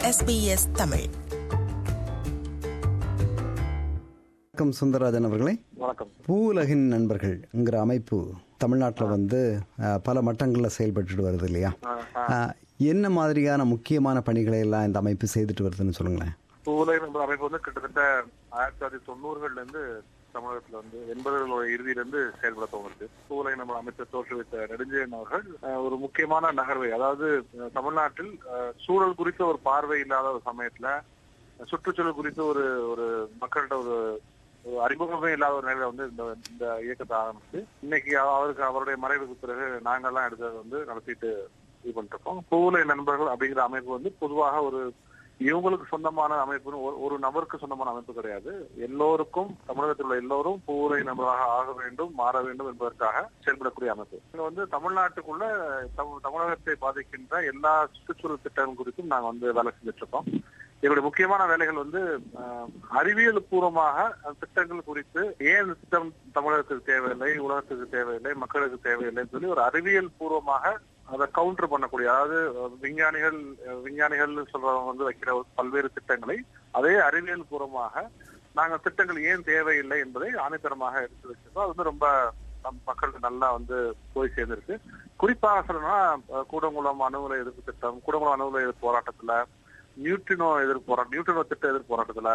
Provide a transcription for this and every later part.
SBS Tamil வணக்கம் சுந்தரராஜன் அவர்களே வணக்கம் பூவுலகின் நண்பர்கள்ங்கிற அமைப்பு தமிழ்நாட்டில் வந்து அஹ், பல மட்டங்களில் செயல்பட்டுட்டு வருது இல்லையா அஹ், என்ன மாதிரியான முக்கியமான பணிகளை எல்லாம் இந்த அமைப்பு செய்துட்டு வருதுன்னு சொல்லுங்களேன் பூவுலக நண்பர் அமைப்பு வந்து கிட்டத்தட்ட ஆயிரத்தி தொள்ளாயிரத்தி தொண்ணூறுகள்ல இருந்து தமிழகத்துல வந்து எண்பதுகளோட இறுதியில இருந்து செயல்பட தோணுது பூவுலக நண்பர் அமைச்சை தோற்றுவித்த நெடுஞ்செழியன் அவர்கள் அஹ், ஒரு முக்கியமான நகர்வை அதாவது அஹ், தமிழ்நாட்டில் அஹ், சூழல் குறித்த ஒரு பார்வை இல்லாத ஒரு சமயத்துல சுற்றுச்சூழல் குறித்து ஒரு ஒரு மக்கள்கிட்ட ஒரு ஒரு அறிமுகமே இல்லாத ஒரு நிலையில வந்து இந்த இந்த இயக்கத்தை ஆரம்பிச்சு இன்னைக்கு அவ- அவருக்கு அவருடைய மறைவுக்கு பிறகு நாங்கெல்லாம் எடுத்தது வந்து நடத்திட்டு இது பண்ணிட்டு இருக்கோம் பூவுலை நண்பர்கள் அப்படிங்கிற அமைப்பு வந்து பொதுவாக ஒரு இவங்களுக்கு சொந்தமான அமைப்புன்னு ஒரு ஒரு நபருக்கு சொந்தமான அமைப்பு கிடையாது எல்லோருக்கும் தமிழகத்தில் உள்ள எல்லோரும் பூவுலை நண்பராக ஆக வேண்டும் மாற வேண்டும் என்பதற்காக செயல்படக்கூடிய அமைப்பு இங்க வந்து தமிழ்நாட்டுக்குள்ள தமிழ் தமிழகத்தை பாதிக்கின்ற எல்லா சுற்றுச்சூழல் திட்டங்கள் குறித்தும் நாங்க வந்து வேலை செஞ்சுட்டு இருக்கோம் எங்களுடைய முக்கியமான வேலைகள் வந்து அஹ், அறிவியல் பூர்வமாக அந்த திட்டங்கள் குறித்து ஏன் இந்த திட்டம் தமிழகத்துக்கு தேவையில்லை உலகத்துக்கு தேவையில்லை மக்களுக்கு தேவையில்லைன்னு சொல்லி ஒரு அறிவியல் பூர்வமாக அதை கவுண்டர் பண்ணக்கூடிய அதாவது அஹ், விஞ்ஞானிகள் அஹ், விஞ்ஞானிகள் சொல்றவங்க வந்து வைக்கிற ஒரு பல்வேறு திட்டங்களை அதே அறிவியல் பூர்வமாக நாங்கள் திட்டங்கள் ஏன் தேவையில்லை என்பதை ஆணித்தரமாக எடுத்து வச்சிருக்கோம் அது வந்து ரொம்ப நம் மக்களுக்கு நல்லா வந்து போய் சேர்ந்திருக்கு குறிப்பாக சொல்லணும்னா அஹ், கூடங்குளம் அணுகுலை எதிர்ப்பு திட்டம் கூடங்குளம் அணுகுலை எதிர்ப்பு போராட்டத்துல நியூட்ரினோ எதிர்ப்பு போராட்டம் நியூட்ரினோ திட்ட எதிர்ப்பு போராட்டத்துல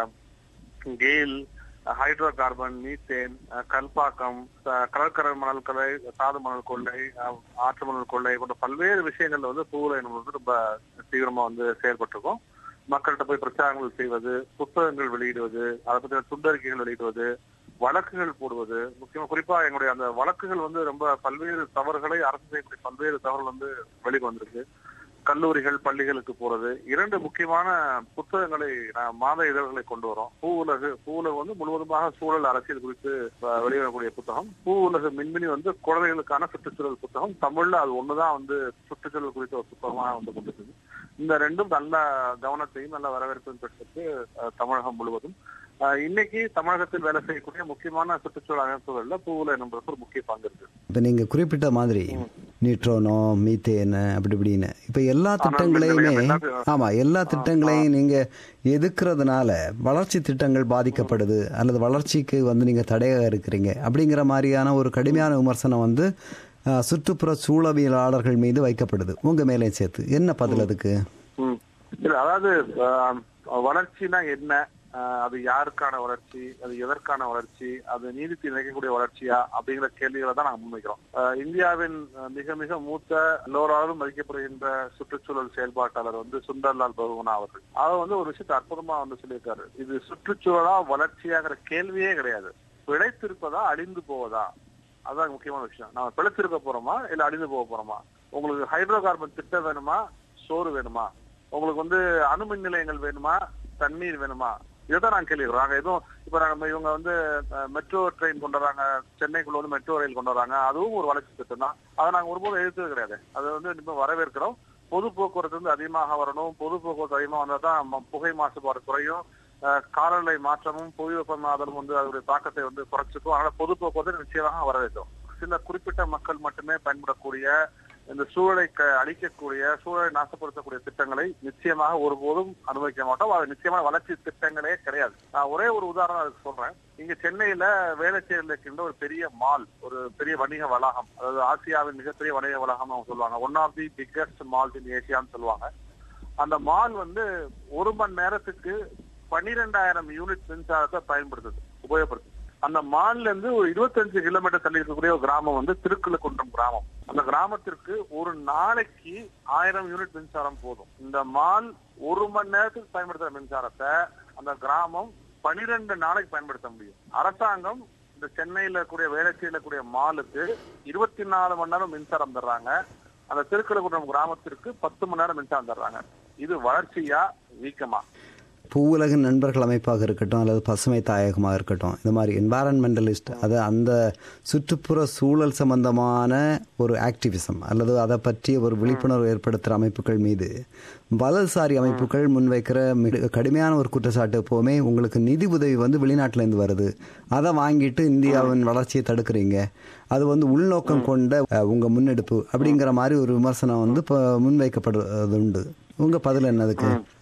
கெயில் ஹைட்ரோ கார்பன் மீத்தேன் அஹ், கல்பாக்கம் அஹ், கடற்கரை மணல் கொள்ளை சாது மணல் கொள்ளை அஹ், ஆற்று மணல் கொள்ளை போன்ற பல்வேறு விஷயங்கள்ல வந்து பூவுலை நம்ம வந்து ரொம்ப தீவிரமா வந்து செயல்பட்டிருக்கோம் மக்கள்கிட்ட போய் பிரச்சாரங்கள் செய்வது புத்தகங்கள் வெளியிடுவது அதை பற்றின துண்டறிக்கைகள் வெளியிடுவது வழக்குகள் போடுவது முக்கியமா குறிப்பா எங்களுடைய அந்த வழக்குகள் வந்து ரொம்ப பல்வேறு தவறுகளை அரசு செய்யக்கூடிய பல்வேறு தவறுகள் வந்து வெளிக்கு வந்திருக்கு கல்லூரிகள் பள்ளிகளுக்கு போறது இரண்டு முக்கியமான புத்தகங்களை நான் மாத இதழ்களை கொண்டு வரோம் பூ உலகு பூ உலகு வந்து முழுவதுமாக சூழல் அரசியல் குறித்து அஹ், வெளியிடக்கூடிய புத்தகம் பூ உலகு மின்மினி வந்து குழந்தைகளுக்கான சுற்றுச்சூழல் புத்தகம் தமிழ்ல அது ஒண்ணுதான் வந்து சுற்றுச்சூழல் குறித்த ஒரு புத்தகமாக வந்து கொண்டிருக்கு இந்த ரெண்டும் நல்ல கவனத்தையும் நல்ல வரவேற்பையும் பெற்றிருக்கு அஹ், தமிழகம் முழுவதும் அஹ், இன்னைக்கு தமிழகத்தில் வேலை செய்யக்கூடிய முக்கியமான சுற்றுச்சூழல் அமைப்புகள்ல பூவுல என்பதற்கு ஒரு முக்கிய பங்கு இருக்கு இப்போ நீங்கள் குறிப்பிட்ட மாதிரி நியூட்ரோனோ மீத்தேன் அப்படி இப்படின்னு இப்போ எல்லா திட்டங்களையுமே ஆமாம் எல்லா திட்டங்களையும் நீங்கள் எதுக்குறதுனால வளர்ச்சி திட்டங்கள் பாதிக்கப்படுது அல்லது வளர்ச்சிக்கு வந்து நீங்கள் தடையாக இருக்கிறீங்க அப்படிங்கிற மாதிரியான ஒரு கடுமையான விமர்சனம் வந்து அஹ், சுற்றுப்புற சூழவியலாளர்கள் மீது வைக்கப்படுது உங்கள் மேலேயும் சேர்த்து என்ன பதில் அதுக்கு ம். இல்ல அதாவது ஆஹ், வளர்ச்சினா என்ன ஆஹ், அது யாருக்கான வளர்ச்சி அது எதற்கான வளர்ச்சி அது நீடித்து நிலைக்கக்கூடிய வளர்ச்சியா அப்படிங்கிற கேள்விகளை தான் நாங்க முன்வைக்கிறோம் ஆஹ், இந்தியாவின் ஆஹ், மிக மிக மூத்த எல்லோராலும் மதிக்கப்படுகின்ற சுற்றுச்சூழல் செயல்பாட்டாளர் வந்து சுந்தர்லால் பகவனா அவர்கள் அவர் வந்து ஒரு விஷயத்தை அற்புதமா வந்து சொல்லியிருக்காரு இது சுற்றுச்சூழலா வளர்ச்சியாங்கிற கேள்வியே கிடையாது பிழைத்திருப்பதா அழிந்து போவதா அதான் முக்கியமான விஷயம் நாம பிழைச்சிருக்க போறோமா இல்ல அழிந்து போக போறோமா உங்களுக்கு ஹைட்ரோ கார்பன் திட்டம் வேணுமா சோறு வேணுமா உங்களுக்கு வந்து அணுமின் நிலையங்கள் வேணுமா தண்ணீர் வேணுமா இதைதான் நாங்க கேள்வி நாங்க எதுவும் இப்ப நாங்க இவங்க வந்து மெட்ரோ ட்ரெயின் கொண்டு வராங்க சென்னைக்குள்ள வந்து மெட்ரோ ரயில் கொண்டு வராங்க அதுவும் ஒரு வளர்ச்சி திட்டம் தான் அதை நாங்க ஒருபோதும் எதிர்த்தது கிடையாது அதை வந்து இப்ப வரவேற்கிறோம் பொது போக்குவரத்து வந்து அதிகமாக வரணும் பொது போக்குவரத்து அதிகமாக வந்தால் தான் ம- புகை மாசுபாடு குறையும் அஹ், காலநிலை மாற்றமும் புவி வெப்பமாதலும் வந்து அதனுடைய தாக்கத்தை வந்து குறைச்சிக்கும் அதனால பொது போக்குவரத்து நிச்சயமாக வரவேற்கும் சில குறிப்பிட்ட மக்கள் மட்டுமே பயன்படக்கூடிய இந்த சூழலை க- அழிக்கக்கூடிய சூழலை நாசப்படுத்தக்கூடிய திட்டங்களை நிச்சயமாக ஒருபோதும் அனுமதிக்க மாட்டோம் அது நிச்சயமான வளர்ச்சி திட்டங்களே கிடையாது நான் ஒரே ஒரு உதாரணம் அதுக்கு சொல்றேன் இங்க சென்னையில வேளச்சேரியில் இருக்கின்ற ஒரு பெரிய மால் ஒரு பெரிய வணிக வளாகம் அதாவது ஆசியாவின் மிகப்பெரிய வணிக வளாகம் அவங்க சொல்லுவாங்க one of the biggest malls in ஏசியான்னு சொல்லுவாங்க அந்த மால் வந்து ஒரு மணி நேரத்துக்கு பன்னிரெண்டாயிரம் யூனிட் மின்சாரத்தை பயன்படுத்துது உபயோகப்படுத்துது அந்த மால்ல இருந்து ஒரு இருபத்தஞ்சு கிலோமீட்டர் தள்ளி இருக்கக்கூடிய ஒரு கிராமம் வந்து திருக்குளக்குன்றம் கிராமம் அந்த கிராமத்திற்கு ஒரு நாளைக்கு ஆயிரம் யூனிட் மின்சாரம் போதும் இந்த மால் ஒரு மணி நேரத்துக்கு பயன்படுத்துற மின்சாரத்தை அந்த கிராமம் பனிரெண்டு நாளைக்கு பயன்படுத்த முடியும் அரசாங்கம் இந்த சென்னையில கூடிய வேளச்சேரியில கூடிய மாலுக்கு இருபத்தி நாலு மணி நேரம் மின்சாரம் தர்றாங்க அந்த திருக்குளக்குன்றம் கிராமத்திற்கு பத்து மணி நேரம் மின்சாரம் தர்றாங்க இது வளர்ச்சியா வீக்கமா பூவுலகின் நண்பர்கள் அமைப்பாக இருக்கட்டும் அல்லது பசுமை தாயகமாக இருக்கட்டும் இந்த மாதிரி என்வாரன்மெண்டலிஸ்ட் அது அந்த சுற்றுப்புற சூழல் சம்பந்தமான ஒரு ஆக்டிவிசம் அல்லது அதை பற்றிய ஒரு விழிப்புணர்வு ஏற்படுத்துகிற அமைப்புகள் மீது வலதுசாரி அமைப்புகள் முன்வைக்கிற மிக கடுமையான ஒரு குற்றச்சாட்டு எப்போவுமே உங்களுக்கு நிதி உதவி வந்து வெளிநாட்டிலேருந்து வருது அதை வாங்கிட்டு இந்தியாவின் வளர்ச்சியை தடுக்கிறீங்க அது வந்து உள்நோக்கம் கொண்ட அஹ், உங்க முன்னெடுப்பு அப்படிங்கிற மாதிரி ஒரு விமர்சனம் வந்து இப்போ முன்வைக்கப்படுறது உண்டு உங்க பதில் என்னதுக்கு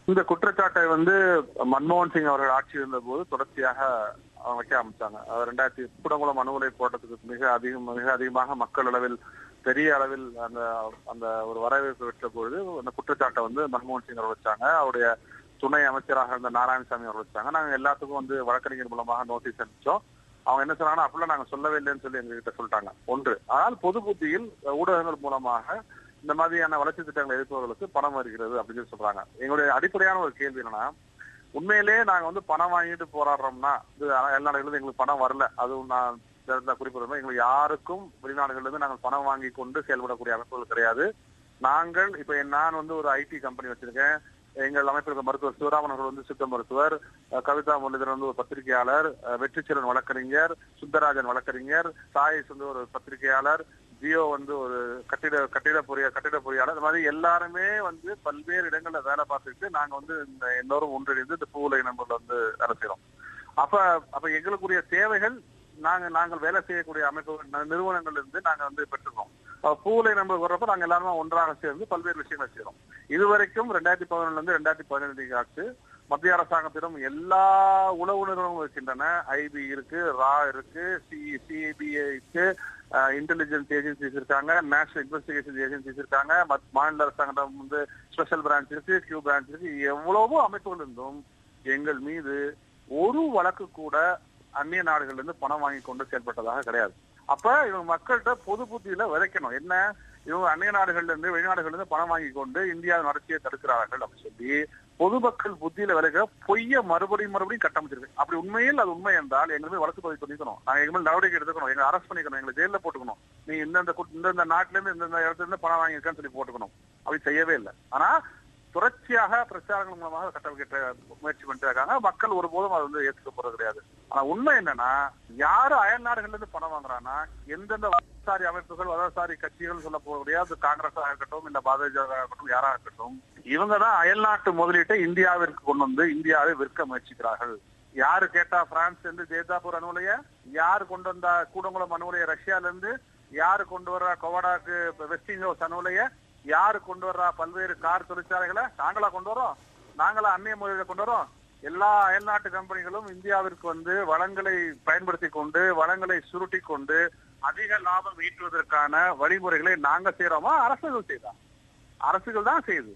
இந்த குற்றச்சாட்டை வந்து மன்மோகன் சிங் அவர்கள் ஆட்சி இருந்த போது தொடர்ச்சியாக அவங்க வைக்க ஆரம்பிச்சாங்க அஹ் ரெண்டாயிரத்தி கூடங்குளம் அணு உலை போட்டதுக்கு மிக அதிகம் மிக அதிகமாக மக்கள் அளவில் பெரிய அளவில் அந்த அந்த ஒரு வரவேற்பு பெற்ற பொழுது அந்த குற்றச்சாட்டை வந்து மன்மோகன் சிங் அவர் வச்சாங்க அவருடைய துணை அமைச்சராக இருந்த நாராயணசாமி அவர் வச்சாங்க நாங்க எல்லாத்துக்கும் வந்து வழக்கறிஞர் மூலமாக நோட்டீஸ் அனுப்பிச்சோம் அவங்க என்ன சொன்னாங்கன்னா அப்படிலாம் நாங்க சொல்லவே இல்லைன்னு சொல்லி எங்ககிட்ட சொல்லிட்டாங்க ஒன்று ஆனால் பொது புத்தியில் ஊடகங்கள் மூலமாக இந்த மாதிரியான வளர்ச்சி திட்டங்களை எதிர்ப்பவர்களுக்கு பணம் வருகிறது அப்படின்னு சொல்லி சொல்றாங்க எங்களுடைய அடிப்படையான ஒரு கேள்வி என்னன்னா உண்மையிலேயே நாங்க வந்து பணம் வாங்கிட்டு போராடுறோம்னா இது வெளிநாடுகளிலிருந்து எங்களுக்கு பணம் வரல அதுவும் நான் தெரிந்த குறிப்பிடுறோம் எங்களுக்கு யாருக்கும் வெளிநாடுகள்ல இருந்து நாங்கள் பணம் வாங்கி கொண்டு செயல்படக்கூடிய அமைப்புகள் கிடையாது நாங்கள் இப்ப நான் வந்து ஒரு ஐடி கம்பெனி வச்சிருக்கேன் எங்கள் அமைப்பில் இருக்க மருத்துவர் சிவராமன் அவர்கள் வந்து சித்த மருத்துவர் அஹ் கவிதா முரளிதரன் வந்து ஒரு பத்திரிகையாளர் அஹ் வெற்றிச்செல்வன் வழக்கறிஞர் சுந்தரராஜன் வழக்கறிஞர் சாயஸ் வந்து ஒரு பத்திரிகையாளர் ஜியோ வந்து ஒரு கட்டிட கட்டிட பொறிய கட்டிட பொறியாளர் இந்த மாதிரி எல்லாருமே வந்து பல்வேறு இடங்கள்ல வேலை பார்த்துட்டு நாங்க வந்து இந்த எல்லோரும் ஒன்றிணைந்து இந்த பூலை நம்பர்ல வந்து வேலை செய்யறோம் அப்ப அப்ப எங்களுக்குரிய தேவைகள் நாங்க நாங்கள் வேலை செய்யக்கூடிய அமைப்புகள் நிறுவனங்கள் இருந்து நாங்க வந்து பெற்றுக்கிறோம் பூலை நம்பர் வர்றப்ப நாங்க எல்லாருமே ஒன்றாக சேர்ந்து பல்வேறு விஷயங்களை செய்யறோம் இதுவரைக்கும் ரெண்டாயிரத்தி பதினொன்னுல இருந்து ரெண்டாயிரத்தி பதினெட்டு ஆச்சு மத்திய அரசாங்கத்திடம் எல்லா உளவு நிறுவனங்களும் இருக்கின்றன ஐபி இருக்கு ரா இருக்கு சிபிஐ இருக்கு இன்டெலிஜென்ஸ் ஏஜென்சிஸ் இருக்காங்க நேஷனல் இன்வெஸ்டிகேஷன் ஏஜென்சிஸ் இருக்காங்க மாநில அரசாங்கம் வந்து ஸ்பெஷல் பிரான்ச் இருக்கு கியூ பிரான்ச் இருக்கு எவ்வளவோ அமைப்புகள் இருந்தும் எங்கள் மீது ஒரு வழக்கு கூட அந்நிய நாடுகள்ல இருந்து பணம் வாங்கி கொண்டு செயல்பட்டதாக கிடையாது அப்ப இவங்க மக்கள்கிட்ட பொது புத்தியில விதைக்கணும் என்ன இவங்க அந்நிய நாடுகள்ல இருந்து வெளிநாடுகள்ல இருந்து பணம் வாங்கி கொண்டு இந்தியாவின் வளர்ச்சியை தடுக்கிறார்கள் அப்படின்னு சொல்லி பொதுமக்கள் புத்தியில விளைக்கிற பொய்ய மறுபடியும் மறுபடியும் கட்டமைச்சிருக்கு அப்படி உண்மையில் அது உண்மை என்றால் எங்களுக்கு வழக்கு பதிவு பண்ணிக்கணும் நாங்க எங்க மேல நடவடிக்கை எடுத்துக்கணும் எங்களை அரெஸ்ட் பண்ணிக்கணும் எங்களை ஜெயில போட்டுக்கணும் நீ இந்தந்த இந்தந்த நாட்டுல இருந்து இந்தந்த இடத்துல இருந்து பணம் வாங்கியிருக்கான்னு சொல்லி போட்டுக்கணும் அப்படி செய்யவே இல்லை ஆனா தொடர்ச்சியாக பிரச்சாரங்கள் மூலமாக கட்டமைக்க முயற்சி பண்ணிட்டு இருக்காங்க மக்கள் ஒருபோதும் அது வந்து ஏற்றுக்க போறது கிடையாது ஆனா உண்மை என்னன்னா யாரு அயல் நாடுகள்ல இருந்து பணம் வாங்குறான்னா எந்தெந்த வலதுசாரி அமைப்புகள் வலதுசாரி கட்சிகள் சொல்ல போகக்கூடிய அது காங்கிரஸாக இருக்கட்டும் இல்ல பாரதிய ஜனதா இருக்கட்டும் யாரா இருக்கட்டும் இவங்க தான் அயல் நாட்டு முதலீட்டை இந்தியாவிற்கு கொண்டு வந்து இந்தியாவை விற்க முயற்சிக்கிறார்கள் யாரு கேட்டா பிரான்ஸ் இருந்து ஜெய்தாபூர் அணுலைய யாரு கொண்டு வந்தா கூடங்குளம் அணுலைய ரஷ்யால இருந்து யாரு கொண்டு வர்றா கொவடாக்கு வெஸ்டிங் ஹவுஸ் அணுலைய யாரு கொண்டு வர்றா பல்வேறு கார் தொழிற்சாலைகளை நாங்களா கொண்டு வரோம் நாங்களா அந்நிய முதலீடு கொண்டு வரோம் எல்லா அயல்நாட்டு கம்பெனிகளும் இந்தியாவிற்கு வந்து வளங்களை பயன்படுத்தி கொண்டு வளங்களை சுருட்டி கொண்டு அதிக லாபம் ஈட்டுவதற்கான வழிமுறைகளை நாங்க செய்யறோமா அரசுகள் செய்தா அரசுகள் தான் செய்யுது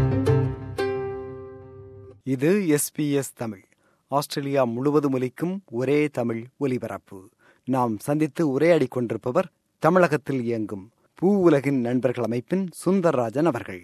இது எஸ்பிஎஸ் தமிழ் ஆஸ்திரேலியா முழுவதும் ஒலிக்கும் ஒரே தமிழ் ஒலிபரப்பு நாம் சந்தித்து உரையாடி கொண்டிருப்பவர் தமிழகத்தில் இயங்கும் பூ உலகின் நண்பர்கள் அமைப்பின் சுந்தர்ராஜன் அவர்கள்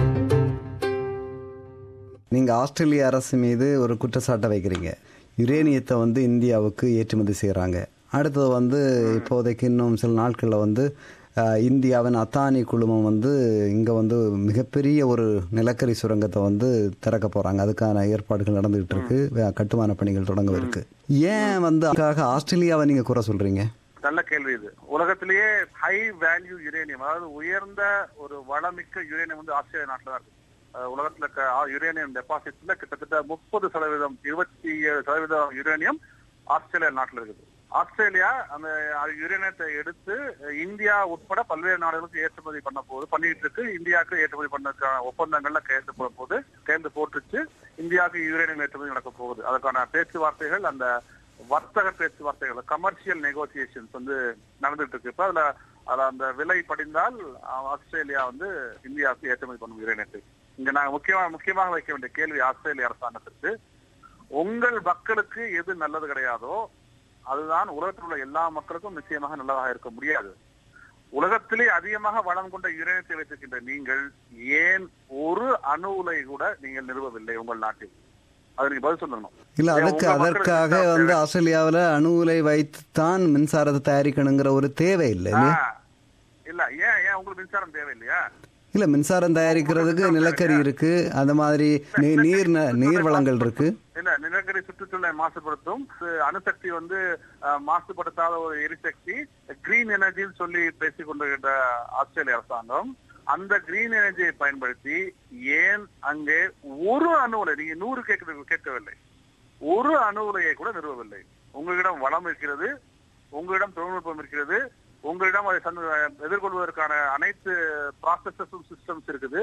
நீங்க ஆஸ்திரேலிய அரசு மீது ஒரு குற்றச்சாட்டை வைக்கிறீங்க யுரேனியத்தை வந்து இந்தியாவுக்கு ஏற்றுமதி செய்கிறாங்க அடுத்தது வந்து இப்போதைக்கு இன்னும் சில நாட்களில் வந்து இந்தியாவின் அத்தானி குழுமம் வந்து இங்கே வந்து மிகப்பெரிய ஒரு நிலக்கரி சுரங்கத்தை வந்து திறக்க போகிறாங்க அதுக்கான ஏற்பாடுகள் நடந்துகிட்டு இருக்கு கட்டுமான பணிகள் தொடங்க இருக்கு ஏன் வந்து அதுக்காக ஆஸ்திரேலியாவை நீங்கள் குறை சொல்றீங்க நல்ல கேள்வி இது உலகத்திலேயே ஹை வேல்யூ யுரேனியம் அதாவது உயர்ந்த ஒரு வளமிக்க யுரேனியம் வந்து ஆஸ்திரேலியா நாட்டில் தான் இருக்கு உலகத்துல இருக்க யுரேனியம் டெபாசிட்ல கிட்டத்தட்ட முப்பது சதவீதம் இருபத்தி ஏழு சதவீதம் யுரேனியம் ஆஸ்திரேலியா நாட்டில் இருக்குது ஆஸ்திரேலியா அந்த யுரேனியத்தை எடுத்து இந்தியா உட்பட பல்வேறு நாடுகளுக்கு ஏற்றுமதி பண்ண போது பண்ணிட்டு இருக்கு இந்தியாவுக்கு ஏற்றுமதி பண்ணதுக்கான ஒப்பந்தங்கள்ல கையெழுத்து போட போது கையெழுத்து போட்டுச்சு இந்தியாவுக்கு யுரேனியம் ஏற்றுமதி நடக்க போகுது அதுக்கான பேச்சுவார்த்தைகள் அந்த வர்த்தக பேச்சுவார்த்தைகள் கமர்ஷியல் நெகோசியேஷன்ஸ் வந்து நடந்துட்டு இருக்கு இப்ப அதுல அதுல அந்த விலை படிந்தால் ஆஸ்திரேலியா வந்து இந்தியாவுக்கு ஏற்றுமதி பண்ணும் யுரேனியத்தை இங்க நாங்க முக்கியமா முக்கியமாக வைக்க வேண்டிய கேள்வி ஆஸ்திரேலிய அரசாங்கத்திற்கு உங்கள் மக்களுக்கு எது நல்லது கிடையாதோ அதுதான் உலகத்தில் உள்ள எல்லா மக்களுக்கும் நிச்சயமாக நல்லதாக இருக்க முடியாது உலகத்திலே அதிகமாக வளம் கொண்ட யுரேனியத்தை வைத்திருக்கின்ற நீங்கள் ஏன் ஒரு அணு உலை கூட நீங்கள் நிறுவவில்லை உங்கள் நாட்டில் அது நீங்க பதில் சொல்லணும் இல்ல அதுக்கு அதற்காக வந்து ஆஸ்திரேலியாவில அணு உலை வைத்துத்தான் மின்சாரத்தை தயாரிக்கணுங்கிற ஒரு தேவை இல்லை இல்ல ஏன் ஏன் உங்களுக்கு மின்சாரம் தேவை இல்லையா இல்ல மின்சாரம் தயாரிக்கிறதுக்கு நிலக்கரி இருக்கு அந்த மாதிரி நீர் நீர் வளங்கள் இருக்கு இல்ல நிலக்கரி சுற்றுச்சூழலை மாசுபடுத்தும் அணுசக்தி வந்து மாசுபடுத்தாத ஒரு எரிசக்தி கிரீன் எனர்ஜின்னு சொல்லி பேசிக் கொண்டிருக்கின்ற ஆஸ்திரேலிய அரசாங்கம் அந்த கிரீன் எனர்ஜியை பயன்படுத்தி ஏன் அங்கே ஒரு அணு உலை நீங்க நூறு கேட்க கேட்கவில்லை ஒரு அணு உலையை கூட நிறுவவில்லை உங்களிடம் வளம் இருக்கிறது உங்களிடம் தொழில்நுட்பம் இருக்கிறது உங்களிடம் அதை எதிர்கொள்வதற்கான அனைத்து ப்ராசஸஸும் சிஸ்டம்ஸ் இருக்குது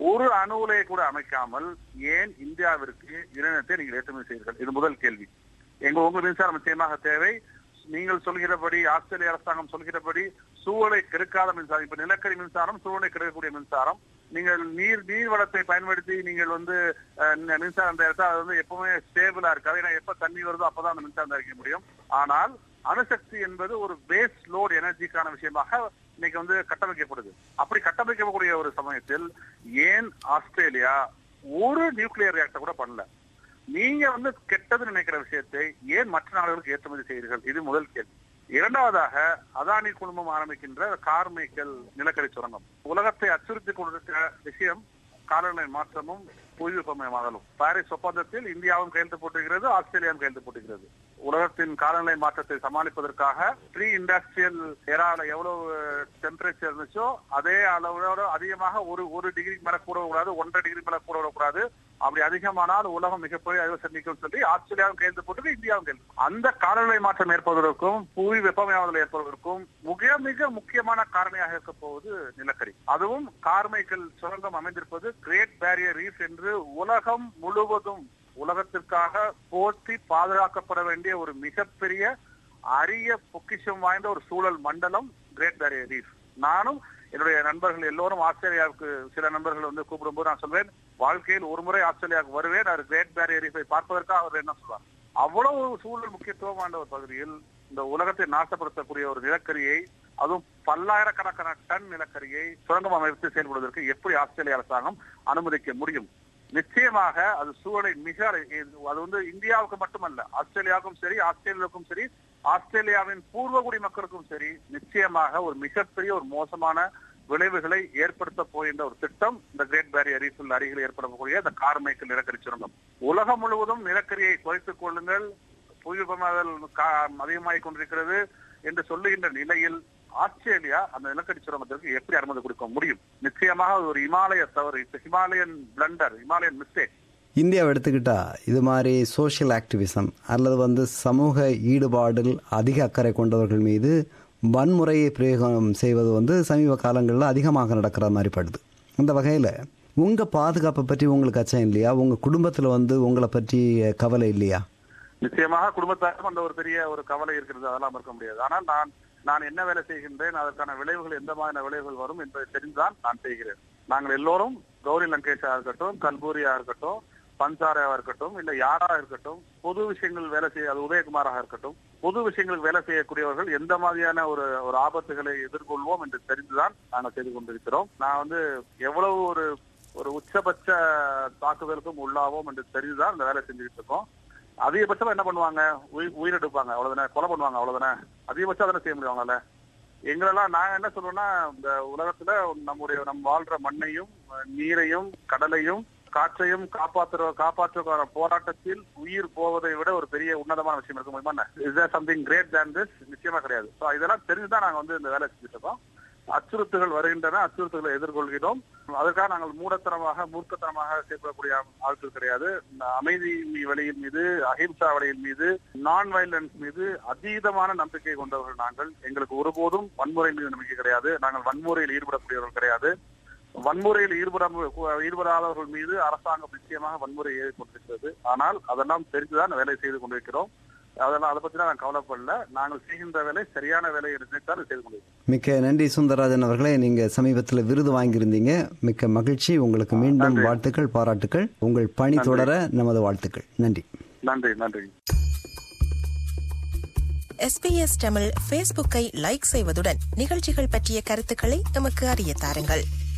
ஒரு அணு உலையை கூட அமைக்காமல் ஏன் இந்தியாவிற்கு இணையத்தை நீங்கள் ஏற்றுமதி செய்வீர்கள் இது முதல் கேள்வி எங்க உங்க மின்சாரம் நிச்சயமாக தேவை நீங்கள் சொல்கிறபடி ஆஸ்திரேலிய அரசாங்கம் சொல்கிறபடி சூழலை கெடுக்காத மின்சாரம் இப்ப நிலக்கரி மின்சாரம் சூழலை கெடுக்கக்கூடிய மின்சாரம் நீங்கள் நீர் நீர் வளத்தை பயன்படுத்தி நீங்கள் வந்து அஹ், ந- மின்சாரம் தயாரித்தா அது வந்து எப்பவுமே ஸ்டேபிளா இருக்காது ஏன்னா எப்ப தண்ணி வருதோ அப்பதான் அந்த மின்சாரம் தயாரிக்க முடியும் ஆனால் அணுசக்தி என்பது ஒரு பேஸ் லோட் எனர்ஜிக்கான விஷயமாக இன்னைக்கு வந்து கட்டமைக்கப்படுது அப்படி கட்டமைக்கக்கூடிய ஒரு சமயத்தில் ஏன் ஆஸ்திரேலியா ஒரு நியூக்ளியர் ரியாக்டர் கூட பண்ணல நீங்க வந்து கெட்டது நினைக்கிற விஷயத்தை ஏன் மற்ற நாடுகளுக்கு ஏற்றுமதி செய்கிறீர்கள் இது முதல் கேள்வி இரண்டாவதாக அதானி குழுமம் ஆரம்பிக்கின்ற கார்மைக்கல் நிலக்கரி சுரங்கம் உலகத்தை அச்சுறுத்திக் கொண்டிருக்கிற விஷயம் காலநிலை மாற்றமும் புவி வெப்பமயமாதலும் பாரிஸ் ஒப்பந்தத்தில் இந்தியாவும் கையெழுத்து போட்டிருக்கிறது ஆஸ்திரேலியாவும் கையெழுத்து போட்டிருக்கிறது உலகத்தின் காலநிலை மாற்றத்தை சமாளிப்பதற்காக ப்ரீ இண்டஸ்ட்ரியல் ஏரால எவ்வளவு டெம்பரேச்சர் இருந்துச்சோ அதே அளவோட அதிகமாக ஒரு ஒரு டிகிரி மேல கூட கூடாது ஒன்றரை டிகிரி மேல கூட விடக்கூடாது அப்படி அதிகமானால் உலகம் மிகப்பெரிய அறிவு சந்திக்கும் சொல்லி ஆஸ்திரேலியாவும் கையெழுத்து போட்டது இந்தியாவும் கையெழுத்து அந்த காலநிலை மாற்றம் ஏற்படுவதற்கும் புவி வெப்பமயமாதல் ஏற்படுவதற்கும் மிக மிக முக்கியமான காரணியாக இருக்க போவது நிலக்கரி அதுவும் கார்மைக்கல் சுரங்கம் அமைந்திருப்பது கிரேட் பேரியர் ரீஃப் என்று உலகம் முழுவதும் உலகத்திற்காக போற்றி பாதுகாக்கப்பட வேண்டிய ஒரு மிகப்பெரிய அரிய பொக்கிஷம் வாய்ந்த ஒரு சூழல் மண்டலம் கிரேட் பேரியர் ரீஃப் நானும் என்னுடைய நண்பர்கள் எல்லோரும் ஆஸ்திரேலியாவுக்கு சில நண்பர்கள் வந்து கூப்பிடும்போது நான் சொல்வேன் வாழ்க்கையில் ஒரு முறை ஆஸ்திரேலியாவுக்கு வருவேன் அவர் கிரேட் பேரியர் ரீஃபை பார்ப்பதற்காக அவர் என்ன சொல்வார் அவ்வளவு ஒரு சூழல் முக்கியத்துவம் வாய்ந்த ஒரு பகுதியில் இந்த உலகத்தை நாசப்படுத்தக்கூடிய ஒரு நிலக்கரியை அதுவும் பல்லாயிரக்கணக்கான டன் நிலக்கரியை சுரங்கம் அமைத்து செயல்படுவதற்கு எப்படி ஆஸ்திரேலிய அரசாங்கம் அனுமதிக்க முடியும் நிச்சயமாக அது சூழலை மிக அது வந்து இந்தியாவுக்கு மட்டுமல்ல ஆஸ்திரேலியாவுக்கும் சரி ஆஸ்திரேலியாவுக்கும் சரி ஆஸ்திரேலியாவின் பூர்வகுடி மக்களுக்கும் சரி நிச்சயமாக ஒரு மிகப்பெரிய ஒரு மோசமான விளைவுகளை ஏற்படுத்த போகின்ற ஒரு திட்டம் இந்த கிரேட் பேரியர் ரீஃபில் அருகில் ஏற்படக்கூடிய இந்த கார்மைக்கல் நிலக்கரி சுரங்கம் உலகம் முழுவதும் நிலக்கரியை குறைத்துக் கொள்ளுங்கள் புவிவெப்பமாதல் அதிகமாகிக் கொண்டிருக்கிறது என்று சொல்லுகின்ற நிலையில் ஆஸ்திரேலியா அந்த நிலக்கரி சுரங்கத்திற்கு எப்படி அனுமதி கொடுக்க முடியும் நிச்சயமாக அது ஒரு இமாலய தவறு ஹிமாலயன் பிளண்டர் ஹிமாலயன் மிஸ்டேக் இந்தியாவை எடுத்துக்கிட்டா இது மாதிரி சோஷியல் ஆக்டிவிசம் அல்லது வந்து சமூக ஈடுபாடில் அதிக அக்கறை கொண்டவர்கள் மீது வன்முறையை பிரயோகம் செய்வது வந்து சமீப காலங்களில் அதிகமாக நடக்கிற மாதிரி படுது அந்த வகையில் உங்கள் பாதுகாப்பை பற்றி உங்களுக்கு அச்சம் இல்லையா உங்கள் குடும்பத்தில் வந்து உங்களை பற்றி கவலை இல்லையா நிச்சயமாக குடும்பத்தாரும் அந்த ஒரு பெரிய ஒரு கவலை இருக்கிறது அதெல்லாம் இருக்க முடியாது ஆனால் நான் நான் என்ன வேலை செய்கின்றேன் அதற்கான விளைவுகள் எந்த மாதிரியான விளைவுகள் வரும் என்பதை தெரிந்துதான் நான் செய்கிறேன் நாங்கள் எல்லோரும் கௌரி லங்கேஷா இருக்கட்டும் கல்பூரியா இருக்கட்டும் பஞ்சாரையா இருக்கட்டும் இல்ல யாரா இருக்கட்டும் பொது விஷயங்கள் வேலை செய்ய அது உதயகுமாராக இருக்கட்டும் பொது விஷயங்களுக்கு வேலை செய்யக்கூடியவர்கள் எந்த மாதிரியான ஒரு ஒரு ஆபத்துகளை எதிர்கொள்வோம் என்று தெரிந்துதான் நாங்கள் செய்து கொண்டிருக்கிறோம் நான் வந்து எவ்வளவு ஒரு ஒரு உச்சபட்ச தாக்குதலுக்கும் உள்ளாவோம் என்று தெரிந்துதான் இந்த வேலை செஞ்சுக்கிட்டு இருக்கோம் அதிகபட்சமா என்ன பண்ணுவாங்க உயிர் உயிரெடுப்பாங்க அவ்வளவுதானே கொலை பண்ணுவாங்க அவ்வளவுதானே அதிகபட்சம் அதனை செய்ய முடியுவாங்கல்ல எங்களெல்லாம் நாங்க என்ன சொல்றோம்னா இந்த உலகத்துல நம்முடைய நம் வாழ்ற மண்ணையும் நீரையும் கடலையும் காற்றையும் காப்பாற்றுற காப்பாற்றுற போராட்டத்தில் உயிர் போவதை விட ஒரு பெரிய உன்னதமான விஷயம் இருக்க முடியுமா is there something great than this நிச்சயமா கிடையாது ஸோ இதெல்லாம் தெரிஞ்சுதான் நாங்க வந்து இந்த வேலை செஞ்சுட்டு இருக்கோம் அச்சுறுத்துகள் வருகின்றன அச்சுறுத்துகளை எதிர்கொள்கிறோம் அதற்காக நாங்கள் மூடத்தனமாக மூர்க்கத்தனமாக செயல்படக்கூடிய ஆட்கள் கிடையாது அமைதி வழியின் மீது அஹிம்சா வழியின் மீது நான் வயலன்ஸ் மீது அதீதமான நம்பிக்கை கொண்டவர்கள் நாங்கள் எங்களுக்கு ஒருபோதும் வன்முறை மீது நம்பிக்கை கிடையாது நாங்கள் வன்முறையில் ஈடுபடக்கூடியவர்கள் கிடையாது வன்முறையில் ஈடுபட ஈடுபடாதவர்கள் மீது அரசாங்கம் நிச்சயமாக வன்முறை ஏற்பட்டிருக்கிறது ஆனால் அதெல்லாம் தெரிந்துதான் வேலை செய்து கொண்டிருக்கிறோம் அதெல்லாம் அதை பத்தி நான் கவலைப்படல நாங்கள் செய்கின்ற வேலை சரியான வேலை நினைத்தால் செய்து கொண்டிருக்கிறோம் மிக்க நன்றி சுந்தரராஜன் அவர்களே நீங்க சமீபத்தில் விருது வாங்கியிருந்தீங்க மிக்க மகிழ்ச்சி உங்களுக்கு மீண்டும் வாழ்த்துக்கள் பாராட்டுக்கள் உங்கள் பணி தொடர நமது வாழ்த்துக்கள் நன்றி நன்றி நன்றி எஸ்பிஎஸ் தமிழ் ஃபேஸ்புக்கை லைக் செய்வதுடன் நிகழ்ச்சிகள் பற்றிய கருத்துக்களை எமக்கு அறிய தாருங்கள்